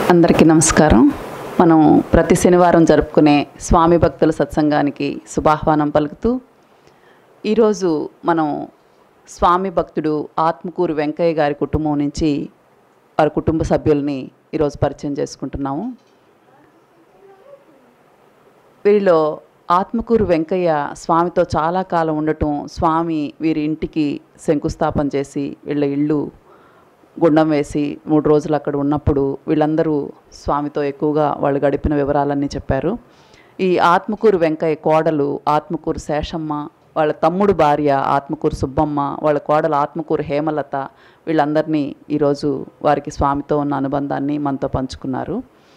అందరికీ నమస్కారం మనం ప్రతి శనివారం జరుపుకునే స్వామి భక్తుల సత్సంగానికి శుభాహ్వానం పలుకుతూ ఈరోజు మనం స్వామి భక్తుడు ఆత్మకూరు వెంకయ్య గారి కుటుంబం నుంచి వారి కుటుంబ సభ్యుల్ని ఈరోజు పరిచయం చేసుకుంటున్నాము వీరిలో ఆత్మకూరు వెంకయ్య స్వామితో చాలా కాలం ఉండటం స్వామి వీరి ఇంటికి శంకుస్థాపన చేసి వీళ్ళ ఇల్లు గుండం వేసి మూడు రోజులు అక్కడ ఉన్నప్పుడు వీళ్ళందరూ స్వామితో ఎక్కువగా వాళ్ళు గడిపిన వివరాలన్నీ చెప్పారు ఈ ఆత్మకూరు వెంకయ్య కోడలు ఆత్మకూరు శేషమ్మ వాళ్ళ తమ్ముడు భార్య ఆత్మకూరు సుబ్బమ్మ వాళ్ళ కోడలు ఆత్మకూరు హేమలత వీళ్ళందరినీ ఈరోజు వారికి స్వామితో ఉన్న అనుబంధాన్ని మనతో పంచుకున్నారు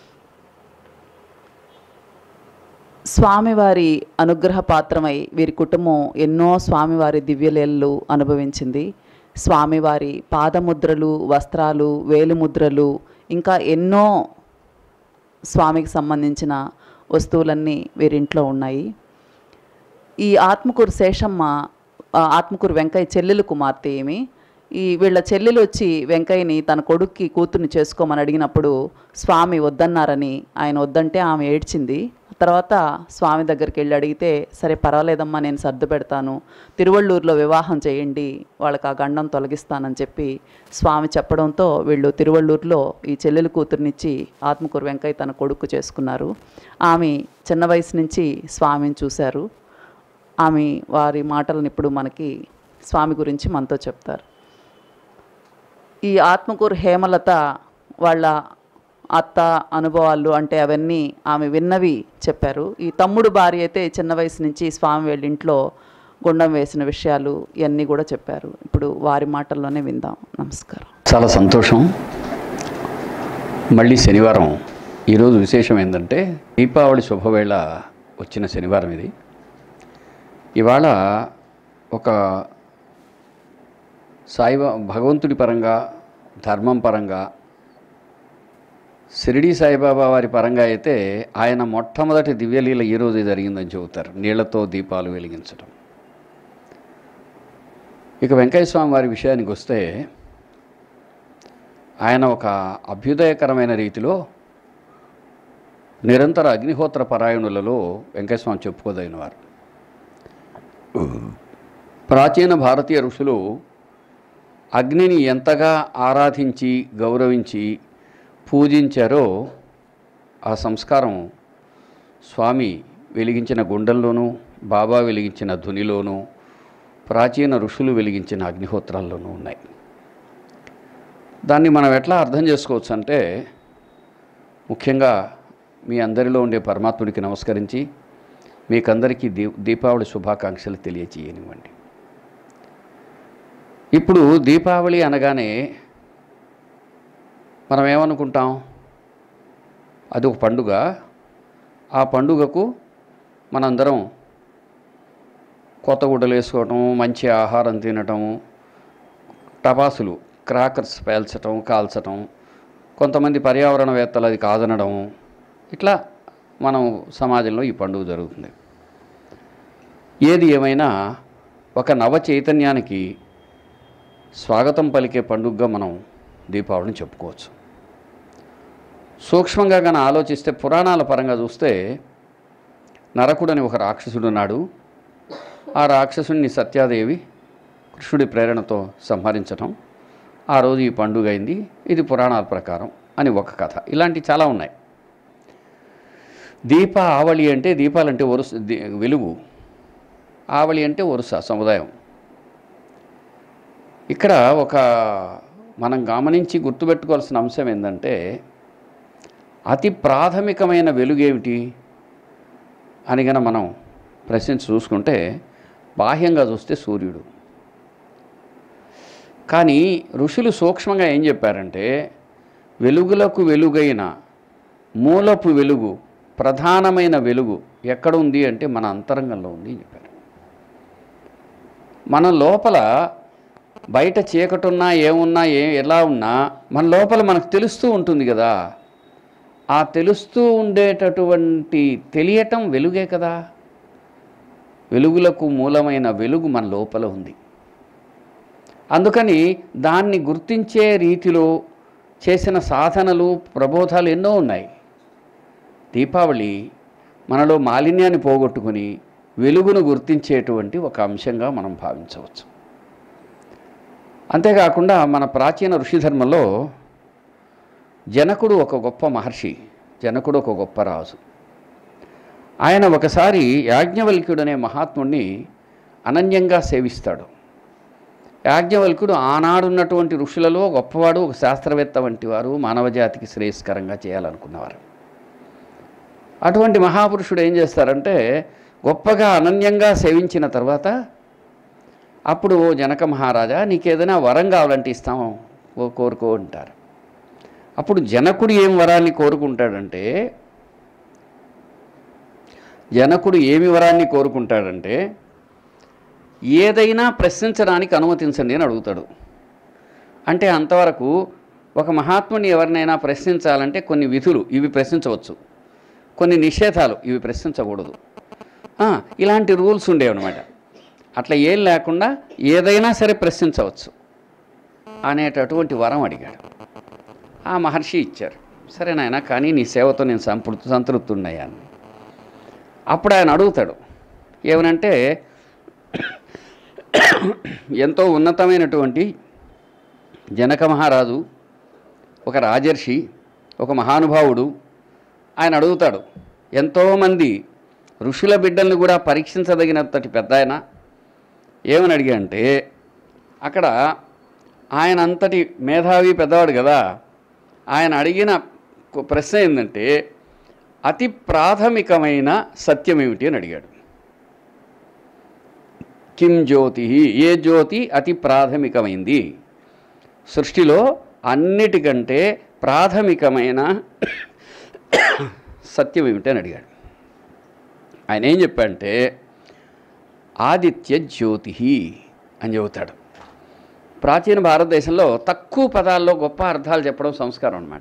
స్వామివారి అనుగ్రహ పాత్రమై వీరి కుటుంబం ఎన్నో స్వామివారి దివ్యలీలలు అనుభవించింది స్వామివారి పాదముద్రలు వస్త్రాలు వేలిముద్రలు ఇంకా ఎన్నో స్వామికి సంబంధించిన వస్తువులన్నీ వీరింట్లో ఉన్నాయి ఈ ఆత్మకూరు శేషమ్మ ఆ, ఆత్మకూరు వెంకయ్య చెల్లెలు కుమార్తె ఏమి ఈ వీళ్ళ చెల్లెలు వచ్చి వెంకయ్యని తన కొడుక్కి కూతుర్ని చేసుకోమని అడిగినప్పుడు స్వామి వద్దన్నారని ఆయన వద్దంటే ఆమె ఏడ్చింది తర్వాత స్వామి దగ్గరికి వెళ్ళి అడిగితే సరే పర్వాలేదమ్మా నేను సర్దు పెడతాను తిరువళ్ళూరులో వివాహం చేయండి వాళ్ళకి ఆ గండం తొలగిస్తానని చెప్పి స్వామి చెప్పడంతో వీళ్ళు తిరువళ్ళూరులో ఈ చెల్లెలు కూతుర్నిచ్చి ఆత్మకూరు వెంకయ్య తన కొడుకు చేసుకున్నారు ఆమె చిన్న వయసు నుంచి స్వామిని చూశారు ఆమె వారి మాటలను ఇప్పుడు మనకి స్వామి గురించి మనతో చెప్తారు ఈ ఆత్మకూరు హేమలత వాళ్ళ అత్త అనుభవాలు అంటే అవన్నీ ఆమె విన్నవి చెప్పారు ఈ తమ్ముడు భార్య అయితే చిన్న వయసు నుంచి స్వామి వాళ్ళ ఇంట్లో గుండం వేసిన విషయాలు ఇవన్నీ కూడా చెప్పారు ఇప్పుడు వారి మాటల్లోనే విందాం నమస్కారం చాలా సంతోషం మళ్ళీ శనివారం ఈరోజు విశేషం ఏంటంటే దీపావళి శుభవేళ వచ్చిన శనివారం ఇది ఇవాళ ఒక సాయిబా భగవంతుడి పరంగా ధర్మం పరంగా షిరిడి సాయిబాబా వారి పరంగా అయితే ఆయన మొట్టమొదటి దివ్యలీల ఈరోజు జరిగిందని చెబుతారు నీళ్లతో దీపాలు వెలిగించడం ఇక వెంకయ్య స్వామి వారి విషయానికి వస్తే ఆయన ఒక అభ్యుదయకరమైన రీతిలో నిరంతర అగ్నిహోత్ర పరాయణులలో వెంకటస్వామి చెప్పుకోదగిన వారు ప్రాచీన భారతీయ ఋషులు అగ్నిని ఎంతగా ఆరాధించి గౌరవించి పూజించారో ఆ సంస్కారం స్వామి వెలిగించిన గుండంలోనూ బాబా వెలిగించిన ధునిలోనూ ప్రాచీన ఋషులు వెలిగించిన అగ్నిహోత్రాల్లోనూ ఉన్నాయి దాన్ని మనం ఎట్లా అర్థం చేసుకోవచ్చు అంటే ముఖ్యంగా మీ అందరిలో ఉండే పరమాత్ముడికి నమస్కరించి మీకందరికీ దీ దీపావళి శుభాకాంక్షలు తెలియచేయనివ్వండి ఇప్పుడు దీపావళి అనగానే మనం ఏమనుకుంటాం అది ఒక పండుగ ఆ పండుగకు మనందరం కొత్త గుడ్డలు వేసుకోవటం మంచి ఆహారం తినటం టపాసులు క్రాకర్స్ పేల్చటం కాల్చటం కొంతమంది పర్యావరణవేత్తలు అది కాదనడం ఇట్లా మనం సమాజంలో ఈ పండుగ జరుగుతుంది ఏది ఏమైనా ఒక నవ చైతన్యానికి స్వాగతం పలికే పండుగగా మనం దీపావళిని చెప్పుకోవచ్చు సూక్ష్మంగా కానీ ఆలోచిస్తే పురాణాల పరంగా చూస్తే నరకుడని ఒక రాక్షసుడు ఉన్నాడు ఆ రాక్షసుడిని సత్యాదేవి కృష్ణుడి ప్రేరణతో సంహరించటం ఆ రోజు ఈ పండుగ అయింది ఇది పురాణాల ప్రకారం అని ఒక కథ ఇలాంటివి చాలా ఉన్నాయి దీప ఆవళి అంటే దీపాలంటే వరుస ది- వెలుగు ఆవళి అంటే వరుస సముదాయం ఇక్కడ ఒక మనం గమనించి గుర్తుపెట్టుకోవాల్సిన అంశం ఏంటంటే అతి ప్రాథమికమైన వెలుగేమిటి అని గన మనం ప్రశ్నించి చూసుకుంటే బాహ్యంగా చూస్తే సూర్యుడు కానీ ఋషులు సూక్ష్మంగా ఏం చెప్పారంటే వెలుగులకు వెలుగైన మూలపు వెలుగు ప్రధానమైన వెలుగు ఎక్కడ ఉంది అంటే మన అంతరంగంలో ఉంది అని చెప్పారు మన లోపల బయట చీకటున్నా ఏమున్నా ఏ ఎలా ఉన్నా మన లోపల మనకు తెలుస్తూ ఉంటుంది కదా ఆ తెలుస్తూ ఉండేటటువంటి తెలియటం వెలుగే కదా వెలుగులకు మూలమైన వెలుగు మన లోపల ఉంది అందుకని దాన్ని గుర్తించే రీతిలో చేసిన సాధనలు ప్రబోధాలు ఎన్నో ఉన్నాయి దీపావళి మనలో మాలిన్యాన్ని పోగొట్టుకుని వెలుగును గుర్తించేటువంటి ఒక అంశంగా మనం భావించవచ్చు అంతేకాకుండా మన ప్రాచీన ఋషి ధర్మంలో జనకుడు ఒక గొప్ప మహర్షి జనకుడు ఒక గొప్ప రాజు ఆయన ఒకసారి యాజ్ఞవల్క్యుడు అనే మహాత్ముడిని అనన్యంగా సేవిస్తాడు యాజ్ఞవల్కుడు ఆనాడున్నటువంటి ఋషులలో గొప్పవాడు ఒక శాస్త్రవేత్త వంటి వారు మానవజాతికి శ్రేయస్కరంగా చేయాలనుకున్నవారు అటువంటి మహాపురుషుడు ఏం చేస్తారంటే గొప్పగా అనన్యంగా సేవించిన తర్వాత అప్పుడు "ఓ జనక మహారాజా నీకేదైనా వరం కావాలంటే ఇస్తాము ఓ కోరుకో అంటారు అప్పుడు జనకుడు ఏం వరాన్ని కోరుకుంటాడంటే జనకుడు ఏమి వరాన్ని కోరుకుంటాడంటే ఏదైనా ప్రశ్నించడానికి అనుమతించండి అని అడుగుతాడు అంటే అంతవరకు ఒక మహాత్ముని ఎవరినైనా ప్రశ్నించాలంటే కొన్ని విధులు ఇవి ప్రశ్నించవచ్చు కొన్ని నిషేధాలు ఇవి ప్రశ్నించకూడదు ఆ, ఇలాంటి రూల్స్ ఉండేవన్నమాట అట్లా ఏం లేకుండా ఏదైనా సరే ప్రశ్నించవచ్చు అనేటటువంటి వరం అడిగాడు ఆ మహర్షి ఇచ్చారు సరే నాయన కానీ నీ సేవతో నేను సంతృప్తి సంతృప్తున్నాయని అప్పుడు ఆయన అడుగుతాడు ఏమనంటే ఎంతో ఉన్నతమైనటువంటి జనక మహారాజు ఒక రాజర్షి ఒక మహానుభావుడు ఆయన అడుగుతాడు ఎంతోమంది ఋషుల బిడ్డల్ని కూడా పరీక్షించదగినంతటి పెద్ద ఆయన ఏమని అడిగా అంటే అక్కడ ఆయన అంతటి మేధావి పెద్దవాడు కదా ఆయన అడిగిన కొ- ప్రశ్న ఏంటంటే అతి ప్రాథమికమైన సత్యం ఏమిటి అని అడిగాడు కిం జ్యోతి ఏ జ్యోతి అతి ప్రాథమికమైంది సృష్టిలో అన్నిటికంటే ప్రాథమికమైన సత్యం ఏమిటి అని అడిగాడు ఆయన ఏం చెప్పాడంటే ఆదిత్య జ్యోతి అని చెబుతాడు ప్రాచీన భారతదేశంలో తక్కువ పదాల్లో గొప్ప అర్థాలు చెప్పడం సంస్కారం అనమాట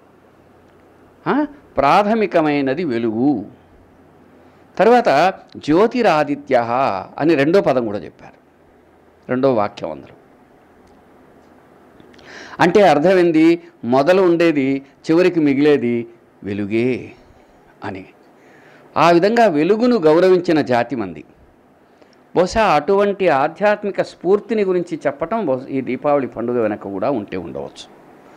ప్రాథమికమైనది వెలుగు తర్వాత జ్యోతిరాదిత్య అని రెండో పదం కూడా చెప్పారు రెండో వాక్యం అందరూ అంటే అర్థం ఏంది మొదలు ఉండేది చివరికి మిగిలేది వెలుగే అని ఆ విధంగా వెలుగును గౌరవించిన జాతి మంది బహుశా అటువంటి ఆధ్యాత్మిక స్ఫూర్తిని గురించి చెప్పటం బహుశా ఈ దీపావళి పండుగ వెనక కూడా ఉంటే ఉండవచ్చు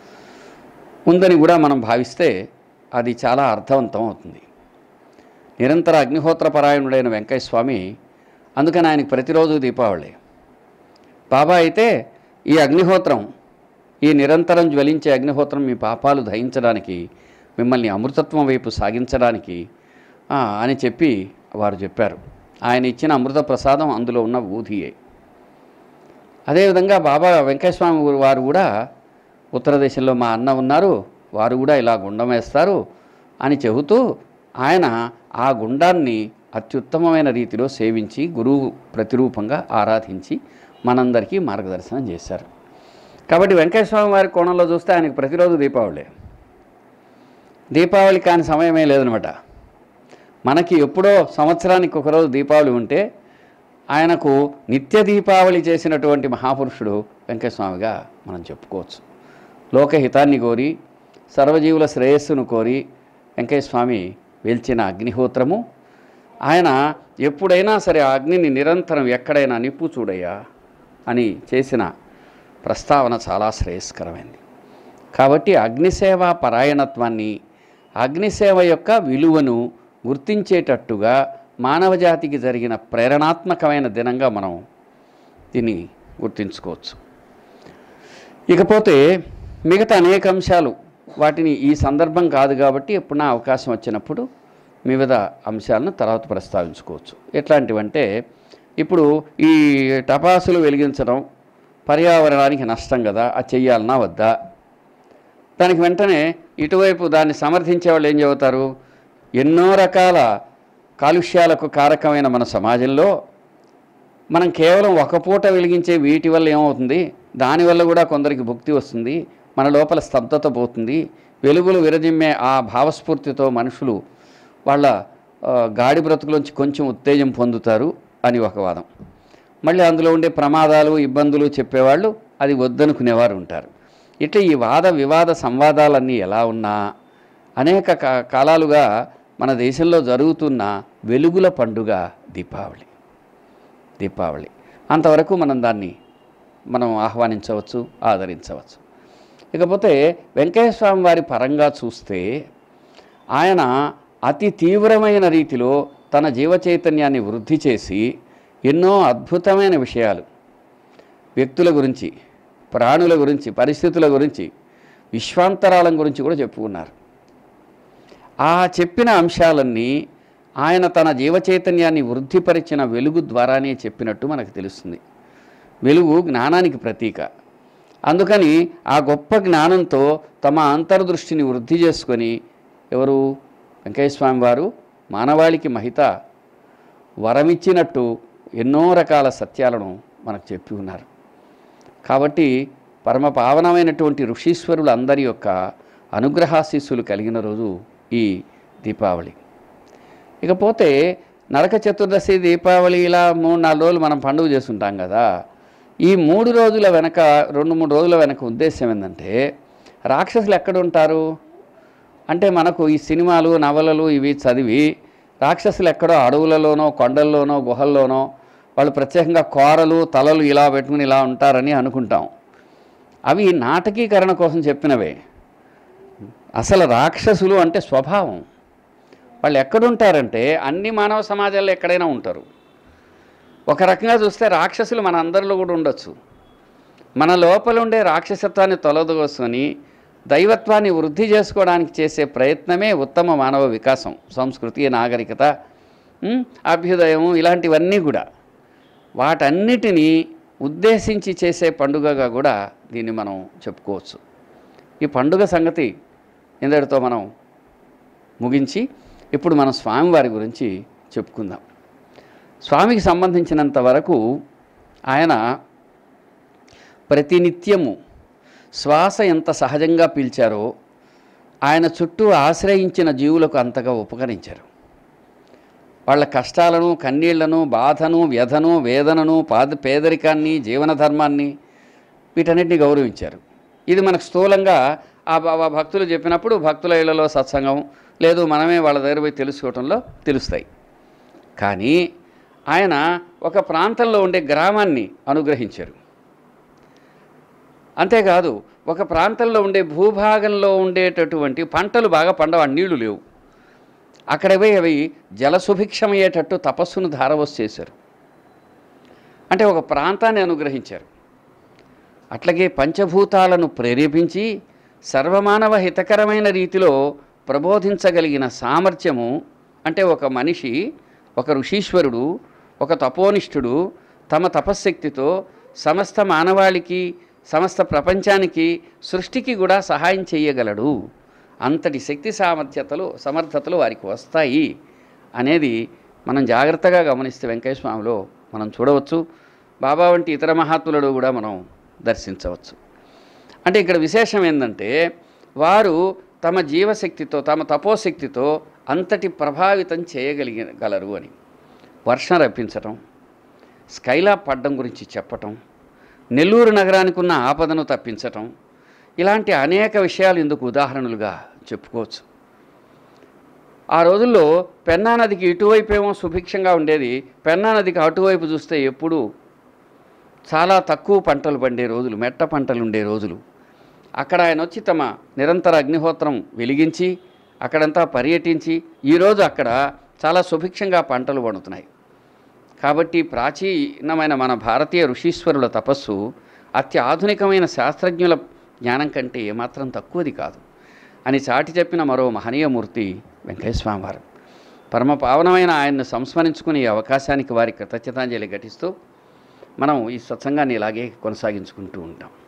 ఉందని కూడా మనం భావిస్తే అది చాలా అర్థవంతం అవుతుంది నిరంతర అగ్నిహోత్ర పరాయణుడైన వెంకయ్య స్వామి అందుకని ఆయనకి ప్రతిరోజు దీపావళి బాబా అయితే ఈ అగ్నిహోత్రం ఈ నిరంతరం జ్వలించే అగ్నిహోత్రం మీ పాపాలు దహించడానికి మిమ్మల్ని అమృతత్వం వైపు సాగించడానికి ఆ, అని చెప్పి వారు చెప్పారు ఆయన ఇచ్చిన అమృత ప్రసాదం అందులో ఉన్న ఊధియే అదేవిధంగా బాబా వెంకటస్వామి ఊరు వారు కూడా ఉత్తర దేశంలో మా అన్న ఉన్నారు వారు కూడా ఇలా గుండం వేస్తారు అని చెబుతూ ఆయన ఆ గుండాన్ని అత్యుత్తమమైన రీతిలో సేవించి గురువు ప్రతిరూపంగా ఆరాధించి మనందరికీ మార్గదర్శనం చేశారు కాబట్టి వెంకటస్వామి వారి కోణంలో చూస్తే ఆయనకు ప్రతిరోజు దీపావళి దీపావళి కాని సమయమే లేదనమాట మనకి ఎప్పుడో సంవత్సరానికి ఒకరోజు దీపావళి ఉంటే ఆయనకు నిత్య దీపావళి చేసినటువంటి మహాపురుషుడు వెంకటస్వామిగా మనం చెప్పుకోవచ్చు లోకహితాన్ని కోరి సర్వజీవుల శ్రేయస్సును కోరి వెంకటస్వామి వెల్చిన అగ్నిహోత్రము ఆయన ఎప్పుడైనా సరే ఆ అగ్నిని నిరంతరం ఎక్కడైనా నిప్పు చూడయ్యా అని చేసిన ప్రస్తావన చాలా శ్రేయస్కరమైంది కాబట్టి అగ్నిసేవ పరాయణత్వాన్ని అగ్నిసేవ యొక్క విలువను గుర్తించేటట్టుగా మానవజాతికి జరిగిన ప్రేరణాత్మకమైన దినంగా మనం దీన్ని గుర్తించుకోవచ్చు ఇకపోతే మిగతా అనేక అంశాలు వాటిని ఈ సందర్భం కాదు కాబట్టి ఎప్పుడైనా అవకాశం వచ్చినప్పుడు వివిధ అంశాలను తర్వాత ప్రస్తావించుకోవచ్చు ఎట్లాంటివంటే ఇప్పుడు ఈ టపాసులు వెలిగించడం పర్యావరణానికి నష్టం కదా అది చెయ్యాలన్నా వద్దా దానికి వెంటనే ఇటువైపు దాన్ని సమర్థించే వాళ్ళు ఏం చెబుతారు ఎన్నో రకాల కాలుష్యాలకు కారకమైన మన సమాజంలో మనం కేవలం ఒక పూట వెలిగించే వీటి వల్ల ఏమవుతుంది దానివల్ల కూడా కొందరికి భుక్తి వస్తుంది మన లోపల స్తబ్దత పోతుంది వెలుగులు విరజిమ్మే ఆ భావస్ఫూర్తితో మనుషులు వాళ్ళ ఆ, గాడి బ్రతుకులోంచి కొంచెం ఉత్తేజం పొందుతారు అని ఒక వాదం మళ్ళీ అందులో ఉండే ప్రమాదాలు ఇబ్బందులు చెప్పేవాళ్ళు అది వద్దనుకునేవారు ఉంటారు ఇట్లా ఈ వాద వివాద సంవాదాలన్నీ ఎలా ఉన్నా అనేక కా- కాలాలుగా మన దేశంలో జరుగుతున్న వెలుగుల పండుగ దీపావళి దీపావళి అంతవరకు మనం దాన్ని మనం ఆహ్వానించవచ్చు ఆదరించవచ్చు ఇకపోతే వెంకయ్య స్వామి వారి పరంగా చూస్తే ఆయన అతి తీవ్రమైన రీతిలో తన జీవ చైతన్యాన్ని వృద్ధి చేసి ఎన్నో అద్భుతమైన విషయాలు వ్యక్తుల గురించి ప్రాణుల గురించి పరిస్థితుల గురించి విశ్వాంతరాలం గురించి కూడా చెప్పుకున్నారు ఆ చెప్పిన అంశాలన్నీ ఆయన తన జీవ చైతన్యాన్ని వృద్ధిపరిచిన వెలుగు ద్వారానే చెప్పినట్టు మనకు తెలుస్తుంది వెలుగు జ్ఞానానికి ప్రతీక అందుకని ఆ గొప్ప జ్ఞానంతో తమ అంతర్దృష్టిని వృద్ధి చేసుకొని ఎవరు వెంకయ్య స్వామి వారు మానవాళికి మహిత వరమిచ్చినట్టు ఎన్నో రకాల సత్యాలను మనకు చెప్పి ఉన్నారు కాబట్టి పరమ పావనమైనటువంటి ఋషీశ్వరులు అందరి యొక్క అనుగ్రహాశీస్సులు కలిగిన రోజు ఈ దీపావళి ఇకపోతే నరక చతుర్దశి దీపావళి ఇలా మూడు నాలుగు రోజులు మనం పండుగ చేసుకుంటాం కదా ఈ మూడు రోజుల వెనక రెండు మూడు రోజుల వెనక ఉద్దేశం ఏంటంటే రాక్షసులు ఎక్కడ ఉంటారు అంటే మనకు ఈ సినిమాలు నవలలు ఇవి చదివి రాక్షసులు ఎక్కడో అడవులలోనో కొండల్లోనో గుహల్లోనో వాళ్ళు ప్రత్యేకంగా కోరలు తలలు ఇలా పెట్టుకుని ఇలా ఉంటారని అనుకుంటాం అవి నాటకీకరణ కోసం చెప్పినవే అసలు రాక్షసులు అంటే స్వభావం వాళ్ళు ఎక్కడుంటారంటే అన్ని మానవ సమాజాల్లో ఎక్కడైనా ఉంటారు ఒక రకంగా చూస్తే రాక్షసులు మన అందరిలో కూడా ఉండొచ్చు మన లోపల ఉండే రాక్షసత్వాన్ని తొలదోసుకొని దైవత్వాన్ని వృద్ధి చేసుకోవడానికి చేసే ప్రయత్నమే ఉత్తమ మానవ వికాసం సంస్కృతి నాగరికత ఉమ్, అభ్యుదయం ఇలాంటివన్నీ కూడా వాటన్నిటినీ ఉద్దేశించి చేసే పండుగగా కూడా దీన్ని మనం చెప్పుకోవచ్చు ఈ పండుగ సంగతి ఇందరితో మనం ముగించి ఇప్పుడు మనం స్వామివారి గురించి చెప్పుకుందాం స్వామికి సంబంధించినంత వరకు ఆయన ప్రతినిత్యము శ్వాస ఎంత సహజంగా పీల్చారో ఆయన చుట్టూ ఆశ్రయించిన జీవులకు అంతగా ఉపకరించారు వాళ్ళ కష్టాలను కన్నీళ్లను బాధను వ్యధను వేదనను పాద పేదరికాన్ని జీవన ధర్మాన్ని వీటన్నిటిని గౌరవించారు ఇది మనకు స్థూలంగా ఆ భ- ఆ భక్తులు చెప్పినప్పుడు భక్తుల ఇళ్లలో సత్సంగం లేదు మనమే వాళ్ళ దగ్గర పోయి తెలుసుకోవటంలో తెలుస్తాయి కానీ ఆయన ఒక ప్రాంతంలో ఉండే గ్రామాన్ని అనుగ్రహించారు అంతేకాదు ఒక ప్రాంతంలో ఉండే భూభాగంలో ఉండేటటువంటి పంటలు బాగా పండవ నీళ్లు లేవు అక్కడ పోయి అవి జలసుభిక్షమయ్యేటట్టు తపస్సును ధారవస్ చేశారు అంటే ఒక ప్రాంతాన్ని అనుగ్రహించారు అట్లాగే పంచభూతాలను ప్రేరేపించి సర్వమానవ హితకరమైన రీతిలో ప్రబోధించగలిగిన సామర్థ్యము అంటే ఒక మనిషి ఒక ఋషీశ్వరుడు ఒక తపోనిష్ఠుడు తమ తపశ్శక్తితో సమస్త మానవాళికి సమస్త ప్రపంచానికి సృష్టికి కూడా సహాయం చేయగలడు అంతటి శక్తి సామర్థ్యతలు సమర్థతలు వారికి వస్తాయి అనేది మనం జాగ్రత్తగా గమనిస్తే వెంకయ్య స్వామిలో మనం చూడవచ్చు బాబా వంటి ఇతర మహాత్ములను కూడా మనం దర్శించవచ్చు అంటే ఇక్కడ విశేషం ఏంటంటే వారు తమ జీవశక్తితో తమ తపోశక్తితో అంతటి ప్రభావితం చేయగలిగలరు అని వర్షం రప్పించటం స్కైలాబ్ పడ్డం గురించి చెప్పటం నెల్లూరు నగరానికి ఉన్న ఆపదను తప్పించటం ఇలాంటి అనేక విషయాలు ఇందుకు ఉదాహరణలుగా చెప్పుకోవచ్చు ఆ రోజుల్లో పెన్నా నదికి ఇటువైపు ఏమో సుభిక్షంగా ఉండేది పెన్నా నదికి అటువైపు చూస్తే ఎప్పుడూ చాలా తక్కువ పంటలు పండే రోజులు మెట్ట పంటలు ఉండే రోజులు అక్కడ ఆయన వచ్చి తమ నిరంతర అగ్నిహోత్రం వెలిగించి అక్కడంతా పర్యటించి ఈరోజు అక్కడ చాలా సుభిక్షంగా పంటలు పండుతున్నాయి కాబట్టి ప్రాచీనమైన మన భారతీయ ఋషీశ్వరుల తపస్సు అత్యాధునికమైన శాస్త్రజ్ఞుల జ్ఞానం కంటే ఏమాత్రం తక్కువది కాదు అని చాటి చెప్పిన మరో మహనీయమూర్తి వెంకటేశ్వర వారు పరమ పావనమైన ఆయన్ను సంస్మరించుకునే ఈ అవకాశానికి వారి కృతజ్ఞతాంజలి ఘటిస్తూ మనం ఈ సత్సంగాన్ని ఇలాగే కొనసాగించుకుంటూ ఉంటాం